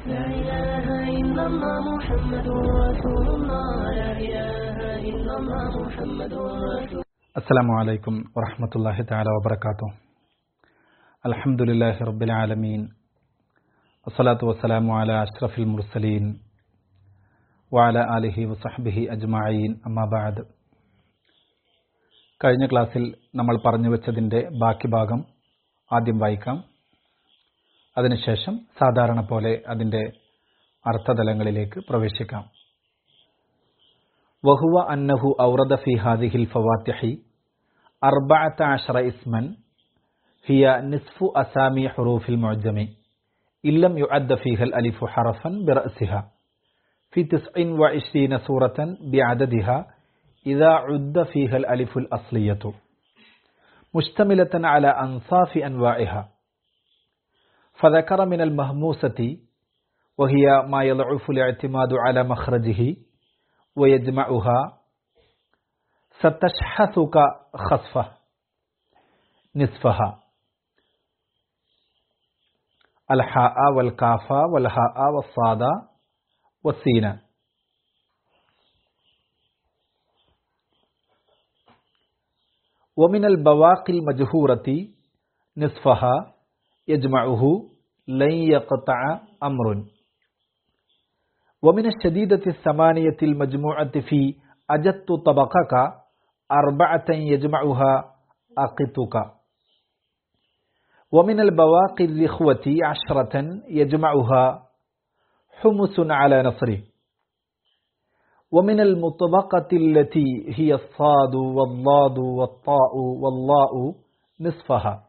لا إله إلا الله محمد رسول الله لا إله إلا الله محمد رسول അസ്സലാമു അലൈക്കും വറഹ്മത്തുള്ളാഹി തആല വബറകാതുഹു അൽഹംദുലില്ലാഹി റബ്ബിൽ ആലമീൻ വസ്സലാത്തു വസ്സലാമു അലാ അഷ്റഫിൽ മുർസലീൻ വഅല ആലിഹി വസഹ്ബിഹി അജ്മഈൻ അമ്മാ ബഅദ് കഴിഞ്ഞ ക്ലാസ്സിൽ നമ്മൾ പറഞ്ഞു വെച്ചതിൻ്റെ ബാക്കി ഭാഗം ആദ്യം വായിക്കാം അതിനുശേഷം സാധാരണ പോലെ അതിൻ്റെ അർത്ഥതലങ്ങളിലേക്ക് പ്രവേശിക്കാം وهو أنه أورد في هذه الفواتح أربعة عشر اسما هي نصف أسامي حروف المعجم إن لم يعد فيها الألف حرفا برأسها في تسع وعشرين سورة بعددها إذا عد فيها الألف الأصلية مشتملة على أنصاف أنواعها فذكر من المهموسة وهي ما يضعف الاعتماد على مخرجه ويجمعها ستشحثك خصفة نصفها الحاء والكاف والهاء والصاد والسين ومن البواقي المجهورة نصفها يجمعه لن يقطع أمر ومن الشديدة الثمانية المجموعة في أجدت طبقك أربعة يجمعها أقتك ومن البواقي الرخوة عشرة يجمعها حمس على نصره ومن المطبقة التي هي الصاد والضاد والطاء واللاء نصفها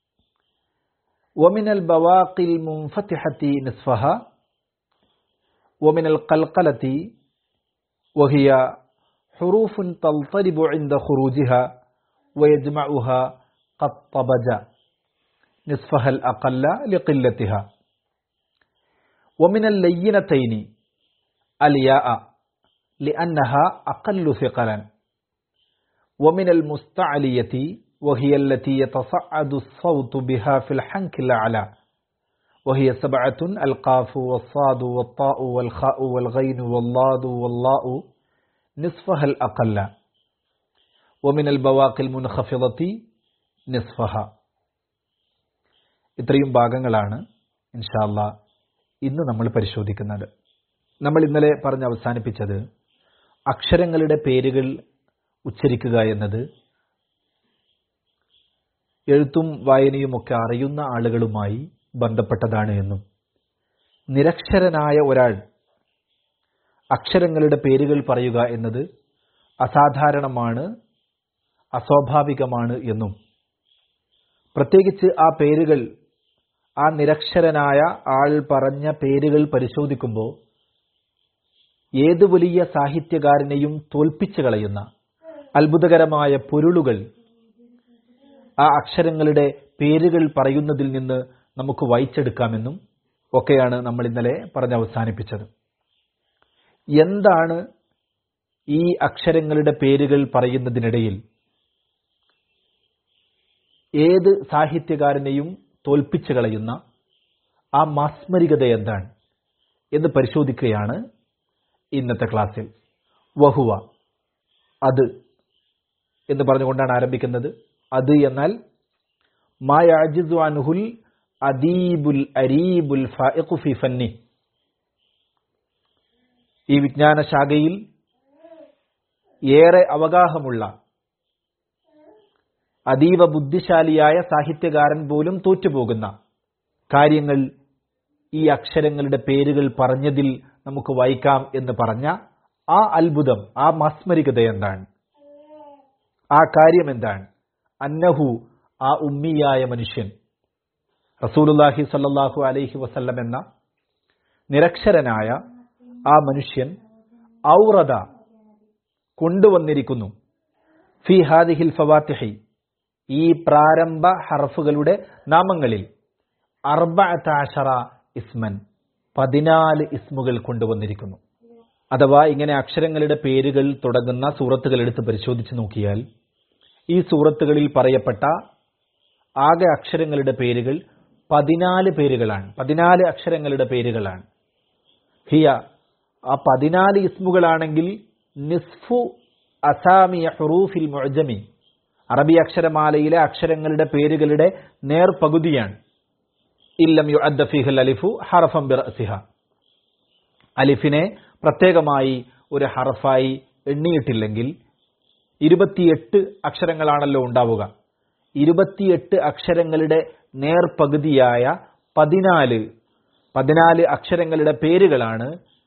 ومن البواقي المنفتحة نصفها ومن القلقلة وهي حروف تضطرب عند خروجها ويجمعها قد طبج نصفها الأقل لقلتها ومن اللينتين الياء لأنها أقل ثقلا ومن المستعلية وهي التي يتصعد الصوت بها في الحنك الأعلى وهي سبعة القاف والصاد والطاء والخاء والغين والضاد واللاء نصفها الأقل ومن البواقي المنخفضة نصفها ഇത്രയും ഭാഗങ്ങളാണ് ഇൻഷാല്ല ഇന്ന് നമ്മൾ പരിശോധിക്കുന്നത് നമ്മൾ ഇന്നലെ പറഞ്ഞ് അവസാനിപ്പിച്ചത് അക്ഷരങ്ങളുടെ പേരുകൾ ഉച്ചരിക്കുക എന്നത് എഴുത്തും വായനയുമൊക്കെ അറിയുന്ന ആളുകളുമായി ബന്ധപ്പെട്ടതാണ് എന്നും നിരക്ഷരനായ ഒരാൾ അക്ഷരങ്ങളുടെ പേരുകൾ പറയുക എന്നത് അസാധാരണമാണ് അസ്വാഭാവികമാണ് എന്നും പ്രത്യേകിച്ച് ആ പേരുകൾ ആ നിരക്ഷരനായ ആൾ പറഞ്ഞ പേരുകൾ പരിശോധിക്കുമ്പോൾ ഏത് വലിയ സാഹിത്യകാരനെയും തോൽപ്പിച്ചു കളയുന്ന അത്ഭുതകരമായ പൊരുളുകൾ ആ അക്ഷരങ്ങളുടെ പേരുകൾ പറയുന്നതിൽ നിന്ന് നമുക്ക് വായിച്ചെടുക്കാമെന്നും ഒക്കെയാണ് നമ്മൾ ഇന്നലെ പറഞ്ഞ് അവസാനിപ്പിച്ചത് എന്താണ് ഈ അക്ഷരങ്ങളുടെ പേരുകൾ പറയുന്നതിനിടയിൽ ഏത് സാഹിത്യകാരനെയും തോൽപ്പിച്ചു കളയുന്ന ആ മാസ്മരികത എന്താണ് എന്ന് പരിശോധിക്കുകയാണ് ഇന്നത്തെ ക്ലാസ്സിൽ വഹുവ അത് എന്ന് പറഞ്ഞുകൊണ്ടാണ് ആരംഭിക്കുന്നത് അത് എന്നാൽ മായാജിസു അൻഹുൽ അദീബുൽ അരീബുൽ ഫായിഖു ഫി ഫന്നി ഈ വിജ്ഞാന ശാഖയിൽ ഏറെ അവഗാഹമുള്ള അതീവ ബുദ്ധിശാലിയായ സാഹിത്യകാരൻ പോലും തോറ്റുപോകുന്ന കാര്യങ്ങൾ ഈ അക്ഷരങ്ങളുടെ പേരുകൾ പറഞ്ഞതിൽ നമുക്ക് വായിക്കാം എന്ന് പറഞ്ഞ ആ അത്ഭുതം ആ മാസ്മരികത എന്താണ് ആ കാര്യം എന്താണ് അന്നഹു ആ ഉമ്മിയായ മനുഷ്യൻ റസൂലുല്ലാഹി സല്ലാഹു അലൈഹി വസല്ലം എന്ന നിരക്ഷരനായ ആ മനുഷ്യൻ ഔറത കൊണ്ടുവന്നിരിക്കുന്നു ഫി ഹാദിഹിൽ ഫവാത്തിഹി ഈ പ്രാരംഭ ഹർഫുകളുടെ നാമങ്ങളിൽ അർബഅത്താഷറ ഇസ്മൻ പതിനാല് ഇസ്മുകൾ കൊണ്ടുവന്നിരിക്കുന്നു അഥവാ ഇങ്ങനെ അക്ഷരങ്ങളുടെ പേരുകൾ തുടങ്ങുന്ന സൂറത്തുകൾ എടുത്ത് പരിശോധിച്ച് നോക്കിയാൽ ഈ സൂറത്തുകളിൽ പറയപ്പെട്ട ആകെ അക്ഷരങ്ങളുടെ പേരുകൾ പതിനാല് പേരുകളാണ് പതിനാല് അക്ഷരങ്ങളുടെ പേരുകളാണ് ഹിയ ആ പതിനാല് ഇസ്മുകളാണെങ്കിൽ നിസ്ഫു അസാമിയ ഹുറൂഫിൽ മുഅജമി അറബി അക്ഷരമാലയിലെ അക്ഷരങ്ങളുടെ പേരുകളുടെ നേർപകുതിയാണ് ഇല്ലം യു അദ്ദഫിഹൽ അലിഫു ഹറഫം ബിറസിഹ അലിഫിനെ പ്രത്യേകമായി ഒരു ഹറഫായി എണ്ണിയിട്ടില്ലെങ്കിൽ ഇരുപത്തിയെട്ട് അക്ഷരങ്ങളാണല്ലോ ഉണ്ടാവുക ഇരുപത്തിയെട്ട് അക്ഷരങ്ങളുടെ നേർപകുതിയായ പതിനാല് പതിനാല് അക്ഷരങ്ങളുടെ പേരുകളാണ്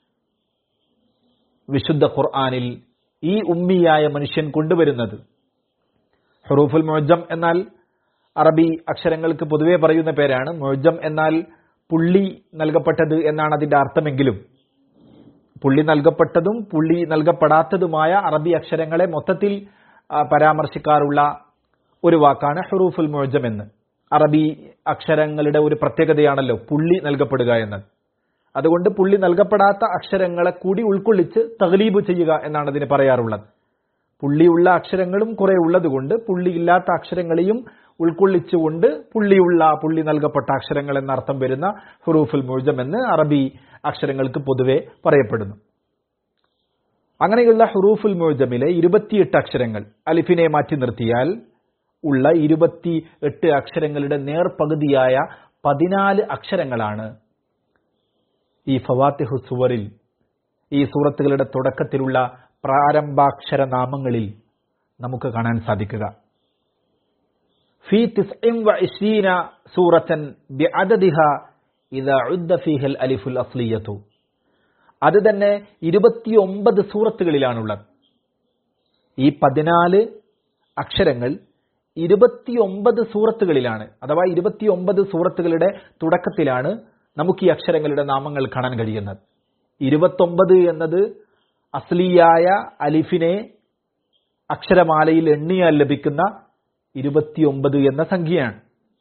വിശുദ്ധ ഖുർആാനിൽ ഈ ഉമ്മിയായ മനുഷ്യൻ കൊണ്ടുവരുന്നത് ഹറൂഫുൽ മൊജം എന്നാൽ അറബി അക്ഷരങ്ങൾക്ക് പൊതുവെ പറയുന്ന പേരാണ് മൊജം എന്നാൽ പുള്ളി നൽകപ്പെട്ടത് എന്നാണ് അതിന്റെ അർത്ഥമെങ്കിലും പുള്ളി നൽകപ്പെട്ടതും പുള്ളി നൽകപ്പെടാത്തതുമായ അറബി അക്ഷരങ്ങളെ മൊത്തത്തിൽ ആ, പരാമർശിക്കാറുള്ള ഒരു വാക്കാണ് ഹറൂഫുൽ മൊജം എന്ന് അറബി അക്ഷരങ്ങളുടെ ഒരു പ്രത്യേകതയാണല്ലോ പുള്ളി നൽകപ്പെടുക എന്നത് അതുകൊണ്ട് പുള്ളി നൽകപ്പെടാത്ത അക്ഷരങ്ങളെ കൂടി ഉൾക്കൊള്ളിച്ച് തഗ്ലീബ് ചെയ്യുക എന്നാണ് അതിന് പറയാറുള്ളത് പുള്ളിയുള്ള അക്ഷരങ്ങളും കുറെ ഉള്ളതുകൊണ്ട് പുള്ളിയില്ലാത്ത അക്ഷരങ്ങളെയും ഉൾക്കൊള്ളിച്ചുകൊണ്ട് പുള്ളിയുള്ള പുള്ളി നൽകപ്പെട്ട അക്ഷരങ്ങൾ എന്ന അർത്ഥം വരുന്ന ഹുറൂഫുൽ മുഴുജം എന്ന് അറബി അക്ഷരങ്ങൾക്ക് പൊതുവെ പറയപ്പെടുന്നു അങ്ങനെയുള്ള ഹുറൂഫുൽ മുഴുജമിലെ ഇരുപത്തിയെട്ട് അക്ഷരങ്ങൾ അലിഫിനെ മാറ്റി നിർത്തിയാൽ ഉള്ള ഇരുപത്തി എട്ട് അക്ഷരങ്ങളുടെ നേർപകുതിയായ പതിനാല് അക്ഷരങ്ങളാണ് ഈ ഫവാത്തിഹു സുവറിൽ ഈ സൂറത്തുകളുടെ തുടക്കത്തിലുള്ള പ്രാരംഭാക്ഷര നാമങ്ങളിൽ നമുക്ക് കാണാൻ സാധിക്കുക ഫി തിസ്ഇം വ ഇശ്രീന സൂറത്തൻ ബിഅദദിഹ ഇദാ ഉദ്ദ ഫീഹൽ അലിഫുൽ അസ്ലിയത്തു അത് തന്നെ ഇരുപത്തിയൊമ്പത് സൂറത്തുകളിലാണുള്ളത് ഈ പതിനാല് അക്ഷരങ്ങൾ ഇരുപത്തിയൊമ്പത് സൂറത്തുകളിലാണ് അഥവാ ഇരുപത്തിയൊമ്പത് സൂറത്തുകളുടെ തുടക്കത്തിലാണ് നമുക്ക് ഈ അക്ഷരങ്ങളുടെ നാമങ്ങൾ കാണാൻ കഴിയുന്നത് ഇരുപത്തൊമ്പത് എന്നത് അസ്ലിയായ അലിഫിനെ അക്ഷരമാലയിൽ എണ്ണിയാൽ ലഭിക്കുന്ന ഇരുപത്തിയൊമ്പത് എന്ന സംഖ്യയാണ്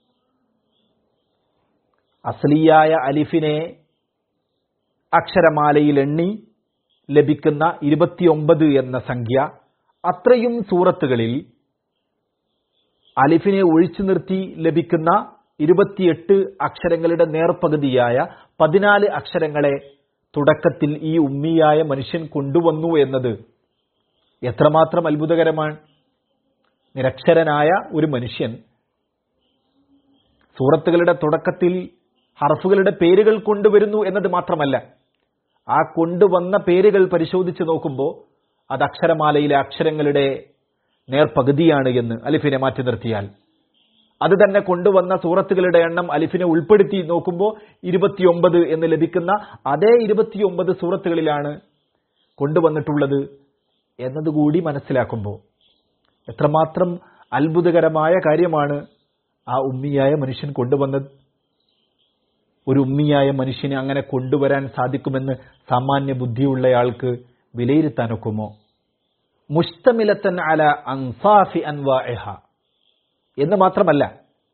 അസ്ലിയായ അലിഫിനെ അക്ഷരമാലയിൽ എണ്ണി ലഭിക്കുന്ന ഇരുപത്തിയൊമ്പത് എന്ന സംഖ്യ അത്രയും സൂറത്തുകളിൽ അലിഫിനെ ഒഴിച്ചു നിർത്തി ലഭിക്കുന്ന ഇരുപത്തിയെട്ട് അക്ഷരങ്ങളുടെ നേർപകുതിയായ പതിനാല് അക്ഷരങ്ങളെ തുടക്കത്തിൽ ഈ ഉമ്മിയായ മനുഷ്യൻ കൊണ്ടുവന്നു എന്നത് എത്രമാത്രം അത്ഭുതകരമാണ് നിരക്ഷരനായ ഒരു മനുഷ്യൻ സൂറത്തുകളുടെ തുടക്കത്തിൽ ഹർഫുകളുടെ പേരുകൾ കൊണ്ടുവരുന്നു എന്നത് മാത്രമല്ല ആ കൊണ്ടുവന്ന പേരുകൾ പരിശോധിച്ച് നോക്കുമ്പോൾ അത് അക്ഷരമാലയിലെ അക്ഷരങ്ങളുടെ നേർപകുതിയാണ് എന്ന് അലിഫിനെ മാറ്റി നിർത്തിയാൽ അത് തന്നെ കൊണ്ടുവന്ന സൂറത്തുകളുടെ എണ്ണം അലിഫിനെ ഉൾപ്പെടുത്തി നോക്കുമ്പോൾ ഇരുപത്തിയൊമ്പത് എന്ന് ലഭിക്കുന്ന അതേ ഇരുപത്തിയൊമ്പത് സൂറത്തുകളിലാണ് കൊണ്ടുവന്നിട്ടുള്ളത് എന്നതുകൂടി മനസ്സിലാക്കുമ്പോൾ എത്രമാത്രം അത്ഭുതകരമായ കാര്യമാണ് ആ ഉമ്മിയായ മനുഷ്യൻ കൊണ്ടുവന്നത് ഒരു ഉമ്മിയായ മനുഷ്യനെ അങ്ങനെ കൊണ്ടുവരാൻ സാധിക്കുമെന്ന് സാമാന്യ ബുദ്ധിയുള്ളയാൾക്ക് വിലയിരുത്താനൊക്കുമോ മുസ്തമിലത്തൻ അല അൻസാഫി അൻവാഇഹ എന്ന് മാത്രമല്ല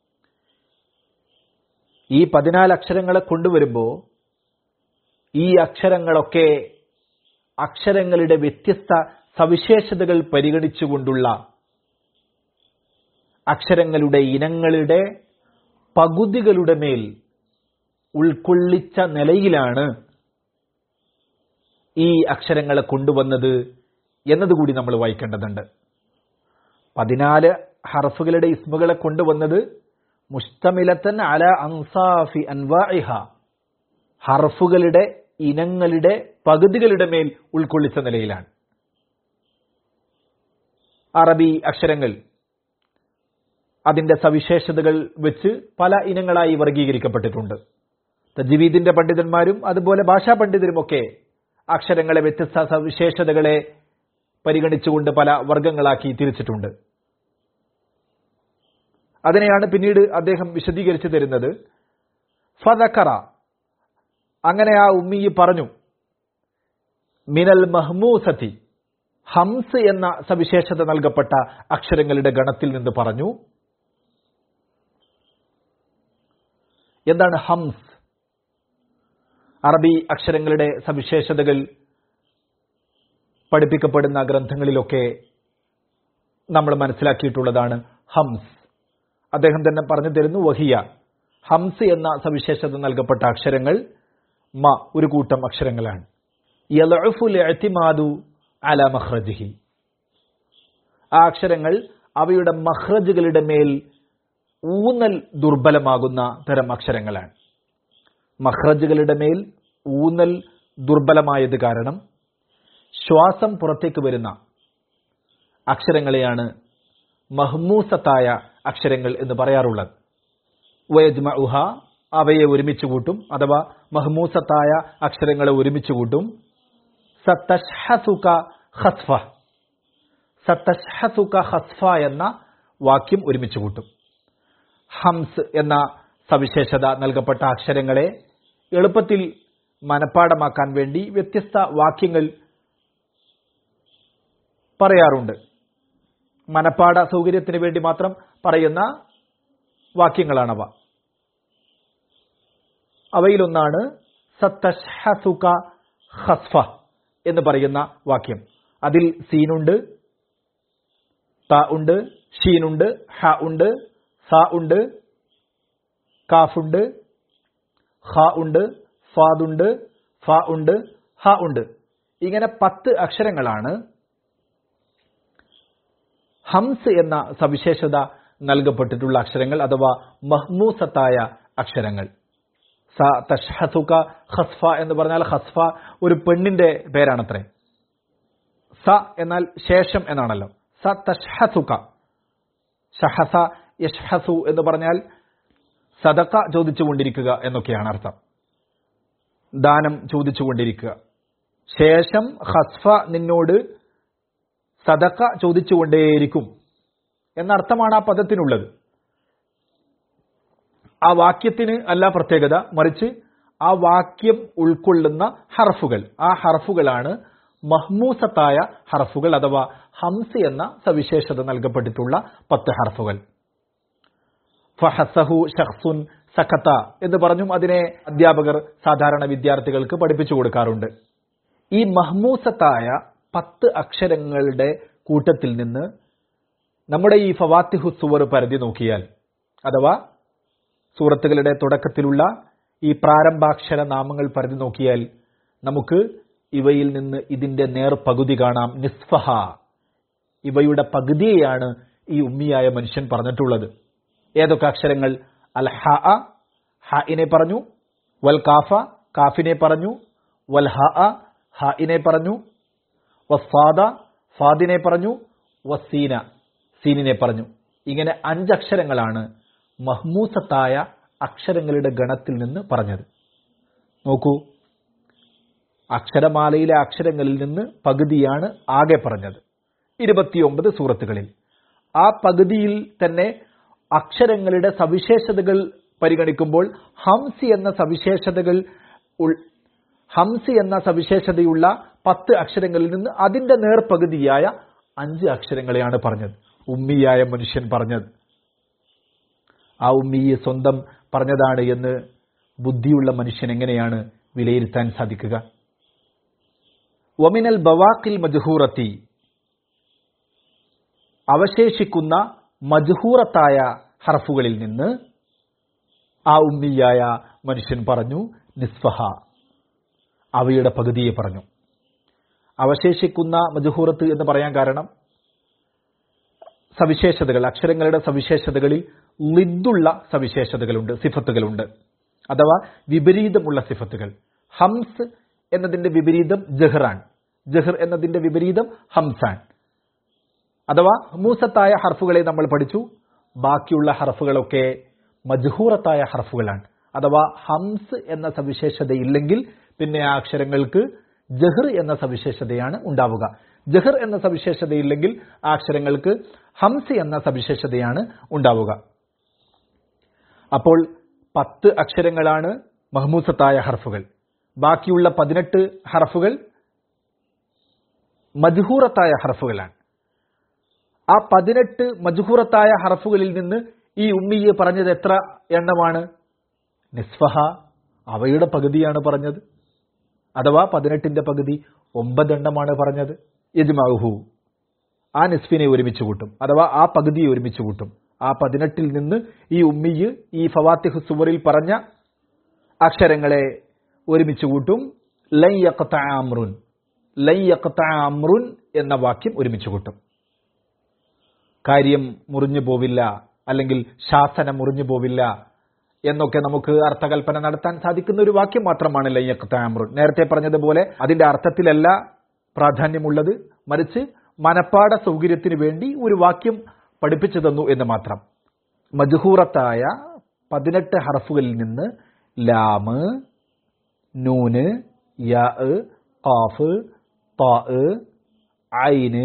ഈ പതിനാല് അക്ഷരങ്ങളെ കൊണ്ടുവരുമ്പോൾ ഈ അക്ഷരങ്ങളൊക്കെ അക്ഷരങ്ങളുടെ വ്യത്യസ്ത സവിശേഷതകൾ പരിഗണിച്ചുകൊണ്ടുള്ള അക്ഷരങ്ങളുടെ ഇനങ്ങളുടെ പകുതികളുടെ മേൽ ഉൾക്കൊള്ളിച്ച നിലയിലാണ് ഈ അക്ഷരങ്ങളെ കൊണ്ടുവന്നത് എന്നതുകൂടി നമ്മൾ വായിക്കേണ്ടതുണ്ട് പതിനാല് ഹർഫുകളുടെ ഇസ്മുകളെ കൊണ്ടുവന്നത് മുസ്തമിലത്തൻ അല അൻസാഫി അൻവാഇഹ ഹർഫുകളുടെ ഇനങ്ങളുടെ പകുതികളുടെ മേൽ ഉൾക്കൊള്ളിച്ച നിലയിലാണ് അറബി അക്ഷരങ്ങൾ അതിന്റെ സവിശേഷതകൾ വെച്ച് പല ഇനങ്ങളായി വർഗീകരിക്കപ്പെട്ടിട്ടുണ്ട് തജ്വീദിന്റെ പണ്ഡിതന്മാരും അതുപോലെ ഭാഷാ പണ്ഡിതരുമൊക്കെ അക്ഷരങ്ങളെ വ്യത്യസ്ത സവിശേഷതകളെ പരിഗണിച്ചുകൊണ്ട് പല വർഗങ്ങളാക്കി തിരിച്ചിട്ടുണ്ട് അതിനെയാണ് പിന്നീട് അദ്ദേഹം വിശദീകരിച്ചു തരുന്നത് ഫതക്കറ അങ്ങനെ ആ ഉമ്മി പറഞ്ഞു മിനൽ മഹ്മൂസത്തി ഹംസ് എന്ന സവിശേഷത നൽകപ്പെട്ട അക്ഷരങ്ങളുടെ ഗണത്തിൽ നിന്ന് പറഞ്ഞു എന്താണ് ഹംസ് അറബി അക്ഷരങ്ങളുടെ സവിശേഷതകൾ പഠിപ്പിക്കപ്പെടുന്ന ഗ്രന്ഥങ്ങളിലൊക്കെ നമ്മൾ മനസ്സിലാക്കിയിട്ടുള്ളതാണ് ഹംസ് അദ്ദേഹം തന്നെ പറഞ്ഞു തരുന്നു വഹിയ ഹംസ് എന്ന സവിശേഷത നൽകപ്പെട്ട അക്ഷരങ്ങൾ മ ഒരു കൂട്ടം അക്ഷരങ്ങളാണ് യലഉഫുൽ ഇഅ്തിമാദു അല മഖ്റജിഹി ആ അക്ഷരങ്ങൾ അവയുടെ മഖ്റജുകളുടെ മേൽ ഊന്നൽ ദുർബലമാകുന്ന തരം അക്ഷരങ്ങളാണ് മഖ്റജുകളുടെ മേൽ ഊന്നൽ ദുർബലമായത് കാരണം ശ്വാസം പുറത്തേക്ക് വരുന്ന അക്ഷരങ്ങളെയാണ് മഹ്മൂസത്തായ അക്ഷരങ്ങൾ എന്ന് പറയാറുള്ളത് വയജ്മ ഉഹ അവയെ ഒരുമിച്ച് കൂട്ടും അഥവാ മഹ്മൂസത്തായ അക്ഷരങ്ങളെ ഒരുമിച്ച് കൂട്ടും സത്തഷ്ഹസുക ഖസ്ഫ സത്തഷ്ഹസുക ഖസ്ഫ എന്ന വാക്യം ഒരുമിച്ച് കൂട്ടും ഹംസ് എന്ന സവിശേഷത നൽകപ്പെട്ട അക്ഷരങ്ങളെ എളുപ്പത്തിൽ മനഃപ്പാടമാക്കാൻ വേണ്ടി വ്യത്യസ്ത വാക്യങ്ങൾ പറയാറുണ്ട് മനഃപ്പാട സൗകര്യത്തിന് വേണ്ടി മാത്രം പറയുന്ന വാക്യങ്ങളാണവ അവയിലൊന്നാണ് സത്തഷ്ഹസുക ഖസ്ഫ എന്ന് പറയുന്ന വാക്യം അതിൽ സീനുണ്ട് ത ഉണ്ട് ഷീനുണ്ട് ഹ ഉണ്ട് സ ഉണ്ട് കാഫുണ്ട് ഹ ഉണ്ട് ഫാദുണ്ട് ഫ ഉണ്ട് ഹ ഉണ്ട് ഇങ്ങനെ പത്ത് അക്ഷരങ്ങളാണ് ഹംസ് എന്ന സവിശേഷത നൽകപ്പെട്ടിട്ടുള്ള അക്ഷരങ്ങൾ അഥവാ മഹ്മൂസത്തായ അക്ഷരങ്ങൾ സ തഷ്ഹസുക ഖസ്ഫ എന്ന് പറഞ്ഞാൽ ഖസ്ഫ ഒരു പെണ്ണിന്റെ പേരാണത്രേ സ എന്നാൽ ശേഷം എന്നാണല്ലോ സ തഷ്ഹസുക ഷഹസ യഷ്ഹസു എന്ന് പറഞ്ഞാൽ സദക്ക ചോദിച്ചുകൊണ്ടിരിക്കുക എന്നൊക്കെയാണ് അർത്ഥം ദാനം ചോദിച്ചുകൊണ്ടിരിക്കുക ശേഷം ഹസ്ഫ നിന്നോട് സദക്ക ചോദിച്ചുകൊണ്ടേയിരിക്കും എന്നർത്ഥമാണ് ആ പദത്തിനുള്ളത് ആ വാക്യത്തിന് അല്ല പ്രത്യേകത മറിച്ച് ആ വാക്യം ഉൾക്കൊള്ളുന്ന ഹർഫുകൾ ആ ഹർഫുകളാണ് മഹ്മൂസത്തായ ഹർഫുകൾ അഥവാ ഹംസ് എന്ന സവിശേഷത നൽകപ്പെട്ടിട്ടുള്ള പത്ത് ഹർഫുകൾ ഫഹസഹു ഷഖ്സുൻ സഖത്ത എന്ന് പറഞ്ഞും അതിനെ അധ്യാപകർ സാധാരണ വിദ്യാർത്ഥികൾക്ക് പഠിപ്പിച്ചു കൊടുക്കാറുണ്ട് ഈ മഹ്മൂസത്തായ പത്ത് അക്ഷരങ്ങളുടെ കൂട്ടത്തിൽ നിന്ന് നമ്മുടെ ഈ ഫവാത്തിഹു സുവർ പരിധി നോക്കിയാൽ അഥവാ സൂറത്തുകളുടെ തുടക്കത്തിലുള്ള ഈ പ്രാരംഭാക്ഷര നാമങ്ങൾ പരിധി നോക്കിയാൽ നമുക്ക് ഇവയിൽ നിന്ന് ഇതിന്റെ നേർ പകുതി കാണാം നിസ്ഫഹ ഇവയുടെ പകുതിയെയാണ് ഈ ഉമ്മിയായ മനുഷ്യൻ പറഞ്ഞിട്ടുള്ളത് ഏതൊക്കെ അക്ഷരങ്ങൾ അൽ ഹ ഹഇനെ പറഞ്ഞു വൽ കാഫ കാഫിനെ പറഞ്ഞു വൽ ഹ ഹഇനെ പറഞ്ഞു വസ്സാദ ഫാദിനെ പറഞ്ഞു വസീന സീനിനെ പറഞ്ഞു ഇങ്ങനെ അഞ്ചക്ഷരങ്ങളാണ് മഹ്മൂസത്തായ അക്ഷരങ്ങളുടെ ഗണത്തിൽ നിന്ന് പറഞ്ഞത് നോക്കൂ അക്ഷരമാലയിലെ അക്ഷരങ്ങളിൽ നിന്ന് പകുതിയാണ് ആകെ പറഞ്ഞത് ഇരുപത്തിയൊമ്പത് സൂറത്തുകളിൽ ആ പകുതിയിൽ തന്നെ അക്ഷരങ്ങളുടെ സവിശേഷതകൾ പരിഗണിക്കുമ്പോൾ ഹംസി എന്ന സവിശേഷതകൾ ഉൾ- ഹംസി എന്ന സവിശേഷതയുള്ള പത്ത് അക്ഷരങ്ങളിൽ നിന്ന് അതിന്റെ നേർപകുതിയായ അഞ്ച് അക്ഷരങ്ങളെയാണ് പറഞ്ഞത് ഉമ്മിയായ മനുഷ്യൻ പറഞ്ഞത് ആ ഉമ്മിയെ സ്വന്തം പറഞ്ഞതാണ് എന്ന് ബുദ്ധിയുള്ള മനുഷ്യൻ എങ്ങനെയാണ് വിലയിരുത്താൻ സാധിക്കുക ഒമിനൽ ബവാക്കിൽ മജ്ഹൂറത്തി അവശേഷിക്കുന്ന മജ്ഹൂറത്തായ ഹർഫുകളിൽ നിന്ന് ആ ഉമ്മിയായ മനുഷ്യൻ പറഞ്ഞു നിസ്ഫഹ അവയുടെ പകുതിയെ പറഞ്ഞു അവശേഷിക്കുന്ന മജഹൂറത്ത് എന്ന് പറയാൻ കാരണം സവിശേഷതകൾ അക്ഷരങ്ങളുടെ സവിശേഷതകളിൽ ലിദ്ദുള്ള സവിശേഷതകളുണ്ട് സിഫത്തുകളുണ്ട് അഥവാ വിപരീതമുള്ള സിഫത്തുകൾ ഹംസ് എന്നതിന്റെ വിപരീതം ജഹ്റാൻ ജഹർ എന്നതിന്റെ വിപരീതം ഹംസാൻ അഥവാ മൂസത്തായ ഹർഫുകളെ നമ്മൾ പഠിച്ചു ബാക്കിയുള്ള ഹർഫുകളൊക്കെ മജ്ഹൂറത്തായ ഹർഫുകളാണ് അഥവാ ഹംസ് എന്ന സവിശേഷത ഇല്ലെങ്കിൽ പിന്നെ ആ അക്ഷരങ്ങൾക്ക് ജഹർ എന്ന സവിശേഷതയാണ് ഉണ്ടാവുക ജഹർ എന്ന സവിശേഷത ഇല്ലെങ്കിൽ ആ അക്ഷരങ്ങൾക്ക് ഹംസ് എന്ന സവിശേഷതയാണ് ഉണ്ടാവുക അപ്പോൾ പത്ത് അക്ഷരങ്ങളാണ് മഹ്മൂസത്തായ ഹർഫുകൾ ബാക്കിയുള്ള പതിനെട്ട് ഹർഫുകൾ മജ്ഹൂറത്തായ ഹർഫുകളാണ് ആ പതിനെട്ട് മജ്ഹൂറത്തായ ഹർഫുകളിൽ നിന്ന് ഈ ഉമ്മിയെ പറഞ്ഞത് എത്ര എണ്ണമാണ് നിസ്ഫഹ അവയുടെ പകുതിയാണ് പറഞ്ഞത് അഥവാ പതിനെട്ടിന്റെ പകുതി ഒമ്പതെണ്ണമാണ് പറഞ്ഞത് യജ്മാഹു ആ നിസ്ഫിനെ ഒരുമിച്ച് കൂട്ടും അഥവാ ആ പകുതിയെ ഒരുമിച്ച് കൂട്ടും ആ പതിനെട്ടിൽ നിന്ന് ഈ ഉമ്മിയ് ഈ ഫവാത്തിഹ് സുവറിൽ പറഞ്ഞ അക്ഷരങ്ങളെ ഒരുമിച്ച് കൂട്ടും ലൈ അമ്രുൻ ലൈ അമ്രുൻ എന്ന വാക്യം ഒരുമിച്ച് കൂട്ടും കാര്യം മുറിഞ്ഞു പോവില്ല അല്ലെങ്കിൽ ശാസനം മുറിഞ്ഞു പോവില്ല എന്നൊക്കെ നമുക്ക് അർത്ഥകൽപ്പന നടത്താൻ സാധിക്കുന്ന ഒരു വാക്യം മാത്രമാണ് ലയ്യക്താമ്രുൻ നേരത്തെ പറഞ്ഞതുപോലെ അതിന്റെ അർത്ഥത്തിലല്ല പ്രാധാന്യമുള്ളത് മറിച്ച് മനപ്പാട സൗകര്യത്തിന് വേണ്ടി ഒരു വാക്യം പഠിപ്പിച്ചു തന്നു എന്ന് മാത്രം മജുഹൂറത്തായ പതിനെട്ട് ഹർഫുകളിൽ നിന്ന് ലാമ് നൂന് യാ ഖാഫ് താ ഐന്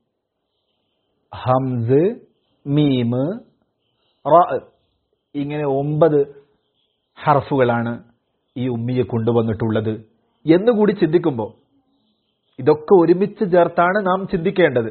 ഹംസ് മീമ് റ ഇങ്ങനെ ഒമ്പത് ഹർഫുകളാണ് ഈ ഉമ്മിയെ കൊണ്ടുവന്നിട്ടുള്ളത് എന്നുകൂടി ചിന്തിക്കുമ്പോൾ ഇതൊക്കെ ഒരുമിച്ച് ചേർത്താണ് നാം ചിന്തിക്കേണ്ടത്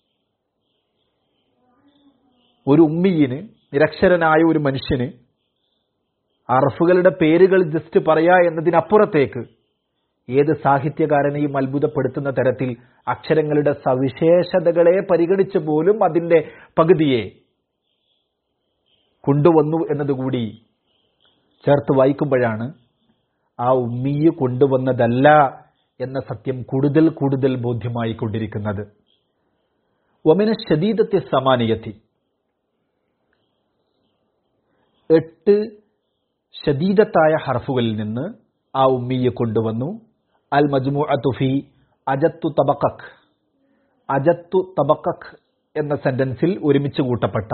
ഒരു ഉമ്മിയിന് നിരക്ഷരനായ ഒരു മനുഷ്യന് അർഫുകളുടെ പേരുകൾ ജസ്റ്റ് പറയാ എന്നതിനപ്പുറത്തേക്ക് ഏത് സാഹിത്യകാരനെയും അത്ഭുതപ്പെടുത്തുന്ന തരത്തിൽ അക്ഷരങ്ങളുടെ സവിശേഷതകളെ പരിഗണിച്ച് പോലും അതിന്റെ പകുതിയെ കൊണ്ടുവന്നു എന്നതുകൂടി ചേർത്ത് വായിക്കുമ്പോഴാണ് ആ ഉമ്മിയെ കൊണ്ടുവന്നതല്ല എന്ന സത്യം കൂടുതൽ കൂടുതൽ ബോധ്യമായി കൊണ്ടിരിക്കുന്നത് ഒമിന ശദീദത്തെ സമാനിയത്തി എട്ട് ഷദീദത്തായ ഹർഫുകളിൽ നിന്ന് ആ ഉമ്മിയെ കൊണ്ടുവന്നു അൽ മജ്മു അത്തുഫി അജത്തു തബക്കഖ് അജത്തു തബക്കഖ് എന്ന സെന്റൻസിൽ ഒരുമിച്ച് കൂട്ടപ്പെട്ട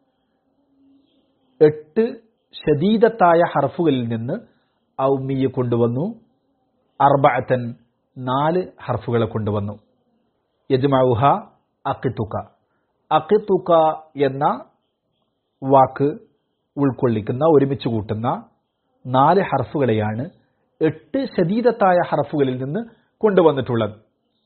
എട്ട് ഷദീദത്തായ ഹർഫുകളിൽ നിന്ന് ആ ഉമ്മിയെ കൊണ്ടുവന്നു അർബഅത്തൻ നാല് ഹർഫുകളെ കൊണ്ടുവന്നു യജ്മഉഹ അക്കിത്തുക അക്കിത്തുക എന്ന വാക്ക് ഉൾക്കൊള്ളിക്കുന്ന ഒരുമിച്ച് കൂട്ടുന്ന നാല് ഹർഫുകളെയാണ് എട്ട് ശദീദത്തായ ഹർഫുകളിൽ നിന്ന് കൊണ്ടുവന്നിട്ടുള്ളത്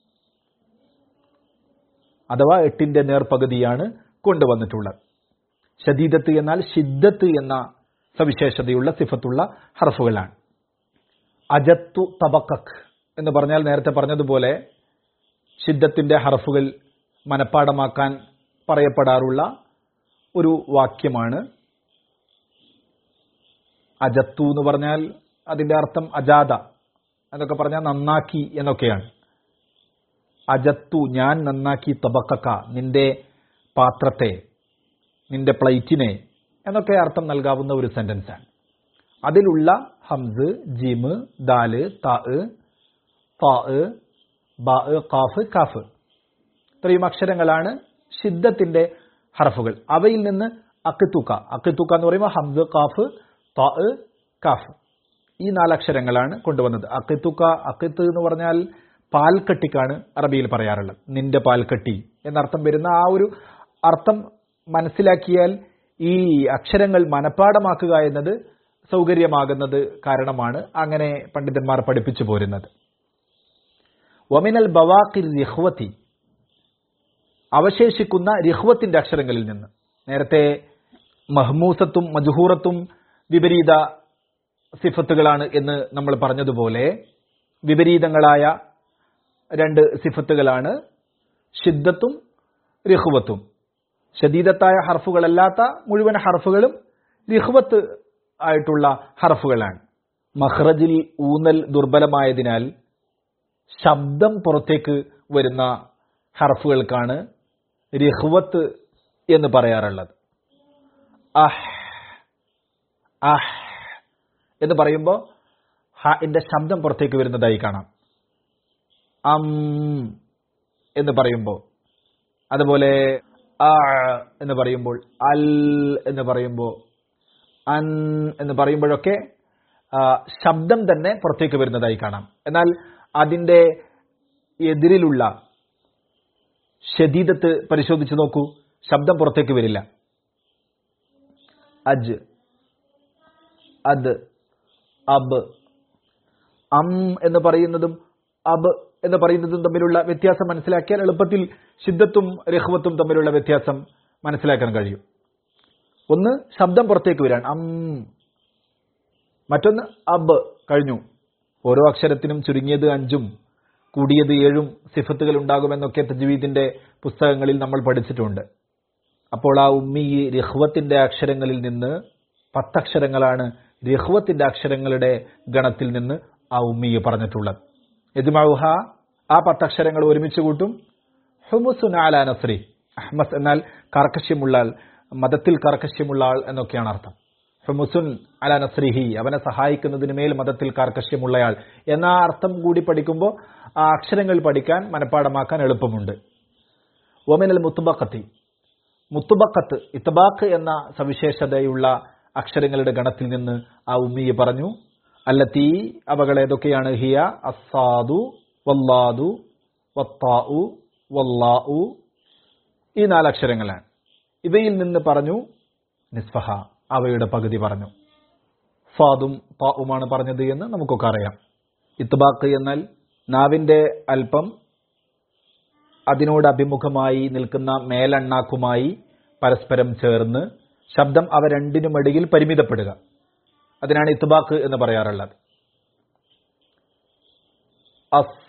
അഥവാ എട്ടിന്റെ നേർപകുതിയാണ് കൊണ്ടുവന്നിട്ടുള്ളത് ഷദീദത്ത് എന്നാൽ ഷിദ്ദത്ത് എന്ന സവിശേഷതയുള്ള സിഫത്തുള്ള ഹർഫുകളാണ് അജത്തു തബക്കഖ് എന്ന് പറഞ്ഞാൽ നേരത്തെ പറഞ്ഞതുപോലെ ഷിദ്ദത്തിന്റെ ഹർഫുകൾ മനഃപ്പാടമാക്കാൻ പറയപ്പെടാറുള്ള ഒരു വാക്യമാണ് അജത്തു എന്ന് പറഞ്ഞാൽ അതിന്റെ അർത്ഥം അജാത എന്നൊക്കെ പറഞ്ഞാൽ നന്നാക്കി എന്നൊക്കെയാണ് അജത്തു ഞാൻ നന്നാക്കി തബക്കക്ക നിന്റെ പാത്രത്തെ നിന്റെ പ്ലേറ്റിനെ എന്നൊക്കെ അർത്ഥം നൽകാവുന്ന ഒരു സെന്റൻസ് ആണ് അതിലുള്ള ഹംസ് ജിമ് ദാല് താ താ ബാ കാഫ് കാഫ് ഇത്രയും അക്ഷരങ്ങളാണ് ഷിദ്ദത്തിന്റെ ഹർഫുകൾ അവയിൽ നിന്ന് അക്കിത്തുക്ക അക്കിത്തുക്ക എന്ന് പറയുമ്പോൾ ഹംസ് കാഫ് താ കാഫ് ഈ നാലക്ഷരങ്ങളാണ് കൊണ്ടുവന്നത് അക്കിത്തുക്ക അക്കിത്ത് എന്ന് പറഞ്ഞാൽ പാൽക്കട്ടിക്കാണ് അറബിയിൽ പറയാറുള്ളത് നിന്റെ പാൽക്കട്ടി എന്നർത്ഥം വരുന്ന ആ ഒരു അർത്ഥം മനസ്സിലാക്കിയാൽ ഈ അക്ഷരങ്ങൾ മനഃപ്പാടമാക്കുക എന്നത് സൗകര്യമാകുന്നത് കാരണമാണ് അങ്ങനെ പണ്ഡിതന്മാർ പഠിപ്പിച്ചു പോരുന്നത് വമിനൽ ബവാക്കിർ റിഹ്വത്തി അവശേഷിക്കുന്ന റിഹ്വത്തിന്റെ അക്ഷരങ്ങളിൽ നിന്ന് നേരത്തെ മഹ്മൂസത്തും മജുഹൂറത്തും വിപരീത സിഫത്തുകളാണ് എന്ന് നമ്മൾ പറഞ്ഞതുപോലെ വിപരീതങ്ങളായ രണ്ട് സിഫത്തുകളാണ് ഷിദ്ദത്തും റിഹുവത്തും ഷദീദത്തായ ഹർഫുകളല്ലാത്ത മുഴുവൻ ഹർഫുകളും റിഹ്വത്ത് ആയിട്ടുള്ള ഹർഫുകളാണ് മഹ്റജിൽ ഊന്നൽ ദുർബലമായതിനാൽ ശബ്ദം പുറത്തേക്ക് വരുന്ന ഹർഫുകൾക്കാണ് റിഹ്വത്ത് എന്ന് പറയാറുള്ളത് അഹ് അഹ് എന്ന് പറയുമ്പോൾ ഹാന്റെ ശബ്ദം പുറത്തേക്ക് വരുന്നതായി കാണാം അം എന്ന് പറയുമ്പോൾ അതുപോലെ ആ എന്ന് പറയുമ്പോൾ അൽ എന്ന് പറയുമ്പോൾ അൻ എന്ന് പറയുമ്പോഴൊക്കെ ശബ്ദം തന്നെ പുറത്തേക്ക് വരുന്നതായി കാണാം എന്നാൽ അതിന്റെ എതിരിലുള്ള ഷദീദത്ത് പരിശോധിച്ച് നോക്കൂ ശബ്ദം പുറത്തേക്ക് വരില്ല അജ് അത് അബ് അം എന്ന് പറയുന്നതും അബ് എന്ന് പറയുന്നതും തമ്മിലുള്ള വ്യത്യാസം മനസ്സിലാക്കിയാൽ എളുപ്പത്തിൽ ശിദ്ധത്തും രഹ്വത്തും തമ്മിലുള്ള വ്യത്യാസം മനസ്സിലാക്കാൻ കഴിയും ഒന്ന് ശബ്ദം പുറത്തേക്ക് വരാൻ അം മറ്റൊന്ന് അബ് കഴിഞ്ഞു ഓരോ അക്ഷരത്തിനും ചുരുങ്ങിയത് അഞ്ചും കൂടിയത് ഏഴും സിഫത്തുകൾ ഉണ്ടാകുമെന്നൊക്കെ തജ്വീദിന്റെ പുസ്തകങ്ങളിൽ നമ്മൾ പഠിച്ചിട്ടുണ്ട് അപ്പോൾ ആ ഉമ്മി രഹ്വത്തിന്റെ അക്ഷരങ്ങളിൽ നിന്ന് പത്തക്ഷരങ്ങളാണ് രഹ്വത്തിന്റെ അക്ഷരങ്ങളുടെ ഗണത്തിൽ നിന്ന് ആ ഉമ്മിയ പറഞ്ഞിട്ടുള്ളത് യജ്മൗഹ ആ പത്തക്ഷരങ്ങൾ ഒരുമിച്ച് കൂട്ടും ഹുമുസുൻ അല നസ്രി അഹ്മസ് എന്നാൽ കർക്കശ്യമുള്ള ആൾ മതത്തിൽ കർക്കശ്യമുള്ള ആൾ എന്നൊക്കെയാണ് അർത്ഥം ഹുമുസുൻ അല നസ്രിഹി അവനെ സഹായിക്കുന്നതിന് മേൽ മതത്തിൽ കാർക്കശ്യമുള്ളയാൾ എന്ന ആ അർത്ഥം കൂടി പഠിക്കുമ്പോൾ ആ അക്ഷരങ്ങൾ പഠിക്കാൻ മനഃപ്പാടമാക്കാൻ എളുപ്പമുണ്ട് ഒമിനൽ മുത്തുബക്കത്തി മുത്തുബക്കത്ത് ഇത്തബാഖ് എന്ന സവിശേഷതയുള്ള അക്ഷരങ്ങളുടെ ഗണത്തിൽ നിന്ന് ആ ഉമ്മിയെ പറഞ്ഞു അല്ലത്തി അവകൾ ഏതൊക്കെയാണ് ഹിയ അസാദു വല്ലാദു വത്താഉ വല്ലാഉ ഈ നാലക്ഷരങ്ങളാണ് ഇവയിൽ നിന്ന് പറഞ്ഞു നിസ്ഫഹ അവയുടെ പകുതി പറഞ്ഞു ഫാദും താവുമാണ് പറഞ്ഞത് എന്ന് നമുക്കൊക്കെ അറിയാം ഇത്ബാക്ക് എന്നാൽ നാവിന്റെ അല്പം അതിനോട് അഭിമുഖമായി നിൽക്കുന്ന മേലെണ്ണാക്കുമായി പരസ്പരം ചേർന്ന് ശബ്ദം അവ രണ്ടിനുമിടയിൽ പരിമിതപ്പെടുക അതിനാണ് ഇത്ബാക്ക് എന്ന് പറയാറുള്ളത് അസ്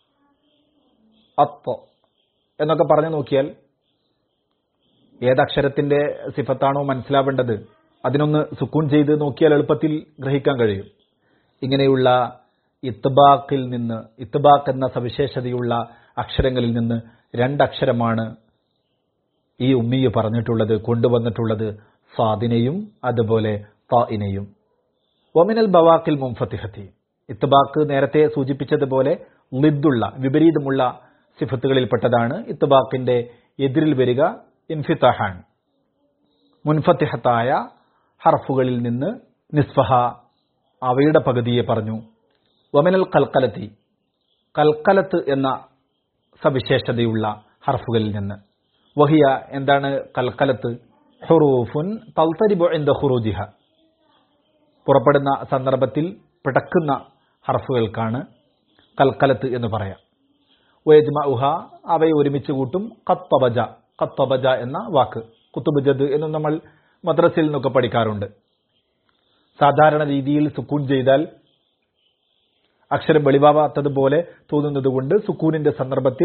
അത്ത് എന്നൊക്കെ പറഞ്ഞു നോക്കിയാൽ ഏതക്ഷരത്തിന്റെ സിഫത്താണോ മനസ്സിലാവേണ്ടത് അതിനൊന്ന് സുക്കൂൺ ചെയ്ത് നോക്കിയാൽ എളുപ്പത്തിൽ ഗ്രഹിക്കാൻ കഴിയും ഇങ്ങനെയുള്ള ഇത്ബാക്കിൽ നിന്ന് ഇത്ബാക്ക് എന്ന സവിശേഷതയുള്ള അക്ഷരങ്ങളിൽ നിന്ന് രണ്ടക്ഷരമാണ് ഈ ഉമ്മിയ പറഞ്ഞിട്ടുള്ളത് കൊണ്ടുവന്നിട്ടുള്ളത് ഫാദിനെയും അതുപോലെ ഫാഇനെയും ഒമിനൽ ബവാക്കിൽ മുംഫത്തിഹത്തി ഇത്ബാക്ക് നേരത്തെ സൂചിപ്പിച്ചതുപോലെ ലിദ്ദുള്ള വിപരീതമുള്ള സിഫത്തുകളിൽപ്പെട്ടതാണ് ഇത്ബാക്കിന്റെ എതിരിൽ വരിക ഇൻഫിത്തഹാൻ മുൻഫത്തിഹത്തായ ഹർഫുകളിൽ നിന്ന് നിസ്ഫഹ അവയുടെ പകുതിയെ പറഞ്ഞു വമിനൽ കൽക്കലത്തി കൽക്കലത്ത് എന്ന സവിശേഷതയുള്ള ഹർഫുകളിൽ നിന്ന് വഹിയ എന്താണ് കൽക്കലത്ത് ഹുറൂഫുൻ തൽത്തരിബു എന്ത ഹുറൂജിഹ പുറപ്പെടുന്ന സന്ദർഭത്തിൽ പിടക്കുന്ന ഹർഫുകൾക്കാണ് കൽക്കലത്ത് എന്ന് പറയാം വയജ്മ ഉഹ അവയെ ഒരുമിച്ച് കൂട്ടും കത്തബജ കത്തബജ എന്ന വാക്ക് കുത്തുബജദ് എന്ന് നമ്മൾ മദ്രസയിൽ നിന്നൊക്കെ പഠിക്കാറുണ്ട് സാധാരണ രീതിയിൽ സുക്കൂൺ ചെയ്താൽ അക്ഷരം വെളിവാവാത്തതുപോലെ തോന്നുന്നത് കൊണ്ട് സുക്കൂനിന്റെ സന്ദർഭത്തിൽ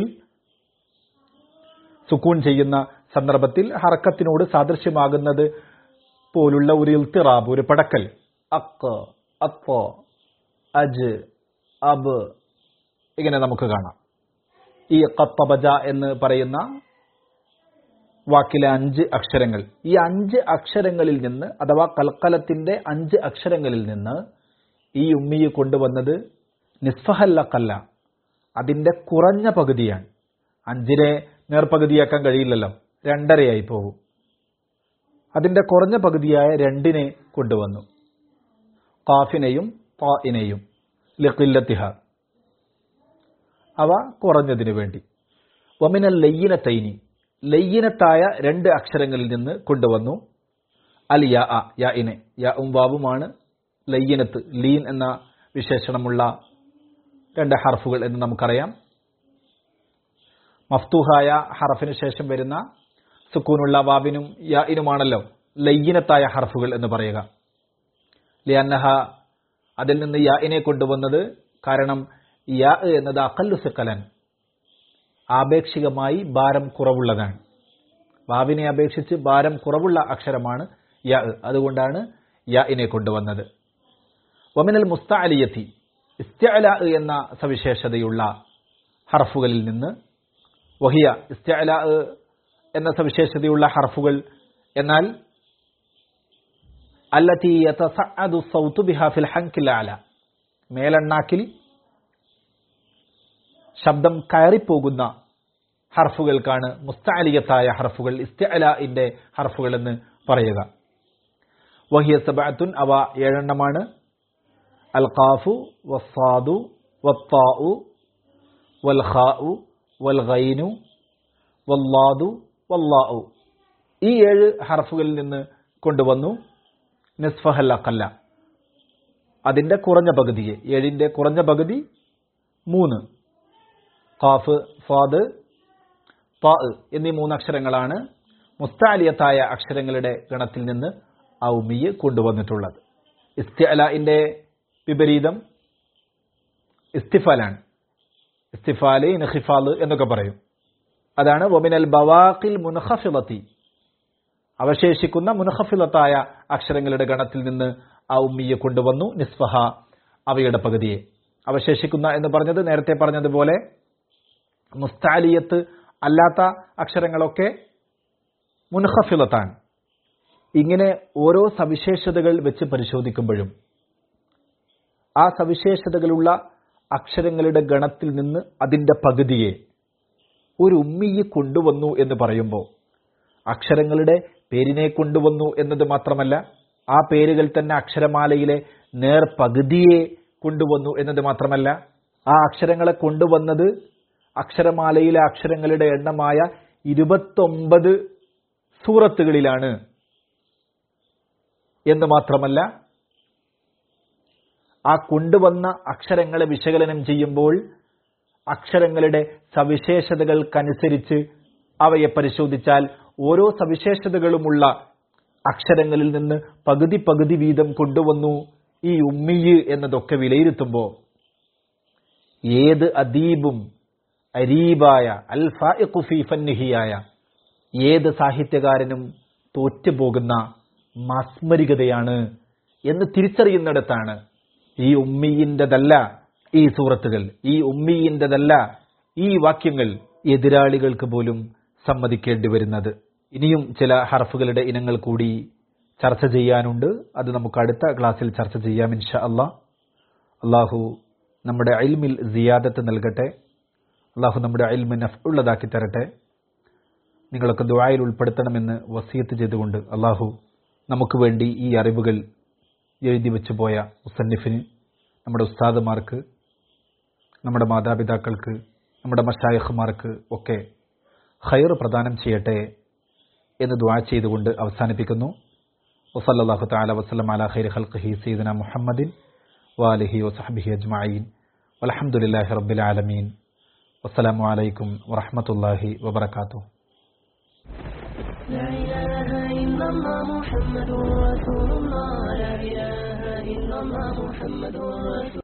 സുക്കൂൺ ചെയ്യുന്ന സന്ദർഭത്തിൽ ഹറക്കത്തിനോട് സാദൃശ്യമാകുന്നത് പോലുള്ള ഒരു ഇൽത്തിറാബ് ഒരു പടക്കൽ അക്ക് അപ്പോ അജ് അബ് ഇങ്ങനെ നമുക്ക് കാണാം ഈ കത്തബജ എന്ന് പറയുന്ന വാക്കിലെ അഞ്ച് അക്ഷരങ്ങൾ ഈ അഞ്ച് അക്ഷരങ്ങളിൽ നിന്ന് അഥവാ കൽക്കലത്തിന്റെ അഞ്ച് അക്ഷരങ്ങളിൽ നിന്ന് ഈ ഉമ്മിയെ കൊണ്ടുവന്നത് നിസ്ഫഹല്ലക്കല്ല അതിന്റെ കുറഞ്ഞ പകുതിയാണ് അഞ്ചിനെ നേർപകുതിയാക്കാൻ കഴിയില്ലല്ലോ രണ്ടരയായി പോകും അതിന്റെ കുറഞ്ഞ പകുതിയായ രണ്ടിനെ കൊണ്ടുവന്നു കാഫിനെയും പാഇനെയും ലക്കില്ലത്തിഹ അവ കുറഞ്ഞതിനു വേണ്ടി ഒമിനൽ ലയ്യനത്തൈനി ലയ്യനത്തായ രണ്ട് അക്ഷരങ്ങളിൽ നിന്ന് കൊണ്ടുവന്നു അൽ യാ അ യാ ഇനെ യാ ഉം വാവുമാണ് ലയ്യനത്ത് ലീൻ എന്ന വിശേഷണമുള്ള രണ്ട് ഹർഫുകൾ എന്ന് നമുക്കറിയാം മഫ്തൂഹായ ഹറഫിന് ശേഷം വരുന്ന സുക്കൂനുള്ള വാവിനും യാ ഇനുമാണല്ലോ ലയ്യനത്തായ ഹർഫുകൾ എന്ന് പറയുക ലിയന്നഹ അതിൽ നിന്ന് യാ ഇനെ കൊണ്ടുവന്നത് കാരണം യാ എന്നത് അക്കല്ലു സിക്കലൻ ആപേക്ഷികമായി ഭാരം കുറവുള്ളതാണ് വാവിനെ അപേക്ഷിച്ച് ഭാരം കുറവുള്ള അക്ഷരമാണ് യ അതുകൊണ്ടാണ് യ ഇനെ കൊണ്ടുവന്നത് ഒമിനൽ മുസ്താലിയത്തി ഇസ്തഅല എന്ന സവിശേഷതയുള്ള ഹർഫുകളിൽ നിന്ന് വഹിയ ഇസ്തഅല എന്ന സവിശേഷതയുള്ള ഹർഫുകൾ എന്നാൽ അല്ലത്തി യതസഅദു സൗതു ബിഹാ ഫിൽ ഹൻകിൽ അല മേലെണ്ണാക്കിൽ ശബ്ദം കയറിപ്പോകുന്ന ഹർഫുകൾക്കാണ് മുസ്താലിയത്തായ ഹർഫുകൾ ഇസ്തഅലിന്റെ ഹർഫുകൾ എന്ന് പറയുക വഹിയ സബഅത്തുൻ അവ ഏഴെണ്ണമാണ് അൽ ഖാഫു വസ്സാദു വത്താഉ വൽ ഖാഉ വൽ ഗൈനു വല്ലാദു വല്ലാഉ ഈ ഏഴ് ഹർഫുകളിൽ നിന്ന് കൊണ്ടുവന്നു നിസ്ഫഹൽ അക്കല്ല അതിന്റെ കുറഞ്ഞ പകുതിയെ ഏഴിന്റെ കുറഞ്ഞ പകുതി മൂന്ന് ഖാഫ് ഫാദ് താ എന്നീ മൂന്നക്ഷരങ്ങളാണ് മുസ്താലിയത്തായ അക്ഷരങ്ങളുടെ ഗണത്തിൽ നിന്ന് ഔമിയെ കൊണ്ടുവന്നിട്ടുള്ളത് ഇസ്തിഅലിന്റെ വിപരീതം ഇസ്തിഫാലാണ് ഇസ്തിഫാല് ഇൻഹിഫാല് എന്നൊക്കെ പറയും അതാണ് വമിനൽ ബവാഖിൽ മുൻഹഫിലത്തി അവശേഷിക്കുന്ന മുൻഹഫിലത്തായ അക്ഷരങ്ങളുടെ ഗണത്തിൽ നിന്ന് ഔമിയെ കൊണ്ടുവന്നു നിസ്ഫഹ അവയുടെ പകുതിയെ അവശേഷിക്കുന്ന എന്ന് പറഞ്ഞത് നേരത്തെ പറഞ്ഞതുപോലെ മുസ്താലിയത്ത് അല്ലാത്ത അക്ഷരങ്ങളൊക്കെ മുൻഹഫിലത്താണ് ഇങ്ങനെ ഓരോ സവിശേഷതകൾ വെച്ച് പരിശോധിക്കുമ്പോഴും ആ സവിശേഷതകളുള്ള അക്ഷരങ്ങളുടെ ഗണത്തിൽ നിന്ന് അതിന്റെ പകുതിയെ ഒരു ഉമ്മിയെ കൊണ്ടുവന്നു എന്ന് പറയുമ്പോൾ അക്ഷരങ്ങളുടെ പേരിനെ കൊണ്ടുവന്നു എന്നത് മാത്രമല്ല ആ പേരുകൾ തന്നെ അക്ഷരമാലയിലെ നേർ പകുതിയെ കൊണ്ടുവന്നു എന്നത് മാത്രമല്ല ആ അക്ഷരങ്ങളെ കൊണ്ടുവന്നത് അക്ഷരമാലയിലെ അക്ഷരങ്ങളുടെ എണ്ണമായ ഇരുപത്തൊമ്പത് സൂറത്തുകളിലാണ് എന്ന് മാത്രമല്ല ആ കൊണ്ടുവന്ന അക്ഷരങ്ങളെ വിശകലനം ചെയ്യുമ്പോൾ അക്ഷരങ്ങളുടെ സവിശേഷതകൾക്കനുസരിച്ച് അവയെ പരിശോധിച്ചാൽ ഓരോ സവിശേഷതകളുമുള്ള അക്ഷരങ്ങളിൽ നിന്ന് പകുതി പകുതി വീതം കൊണ്ടുവന്നു ഈ ഉമ്മിയ് എന്നതൊക്കെ വിലയിരുത്തുമ്പോൾ ഏത് അദീബും അരീബായ അൽഫിഫന്നിഹിയായ ഏത് സാഹിത്യകാരനും തോറ്റുപോകുന്ന മാസ്മരികതയാണ് എന്ന് തിരിച്ചറിയുന്നിടത്താണ് ഈ ഉമ്മിയിൻ്റെതല്ല ഈ സൂറത്തുകൾ ഈ ഉമ്മിയിൻ്റെതല്ല ഈ വാക്യങ്ങൾ എതിരാളികൾക്ക് പോലും സമ്മതിക്കേണ്ടി വരുന്നത് ഇനിയും ചില ഹർഫുകളുടെ ഇനങ്ങൾ കൂടി ചർച്ച ചെയ്യാനുണ്ട് അത് നമുക്ക് അടുത്ത ക്ലാസ്സിൽ ചർച്ച ചെയ്യാം ഇൻഷാ അള്ളാ അള്ളാഹു നമ്മുടെ അയിൽമിൽ സിയാദത്ത് നൽകട്ടെ അള്ളാഹു നമ്മുടെ അയിൽമി നഫുള്ളതാക്കി തരട്ടെ നിങ്ങളൊക്കെ ദുആയിൽ ഉൾപ്പെടുത്തണമെന്ന് വസീയത്ത് ചെയ്തുകൊണ്ട് അള്ളാഹു നമുക്ക് വേണ്ടി ഈ അറിവുകൾ എഴുതി വെച്ചു പോയ മുസന്നിഫിന് നമ്മുടെ ഉസ്താദുമാർക്ക് നമ്മുടെ മാതാപിതാക്കൾക്ക് നമ്മുടെ മഷായഖുമാർക്ക് ഒക്കെ ഖൈർ പ്രദാനം ചെയ്യട്ടെ എന്ന് ദുആ ചെയ്തുകൊണ്ട് അവസാനിപ്പിക്കുന്നു വസല്ലല്ലാഹു തആല വസല്ലം അലാ ഖൈരി ഖൽഖിഹി സയ്യിദന മുഹമ്മദിൻ വാലിഹി വസഹ്ബിഹി അജ്മഈൻ വൽഹംദുലില്ലാഹി റബ്ബിൽ ആലമീൻ വസ്സലാമു അലൈക്കും വറഹ്മത്തുള്ളാഹി വബറകാതുഹു لا إله إلا الله محمد رسول الله لا إله إلا الله محمد رسول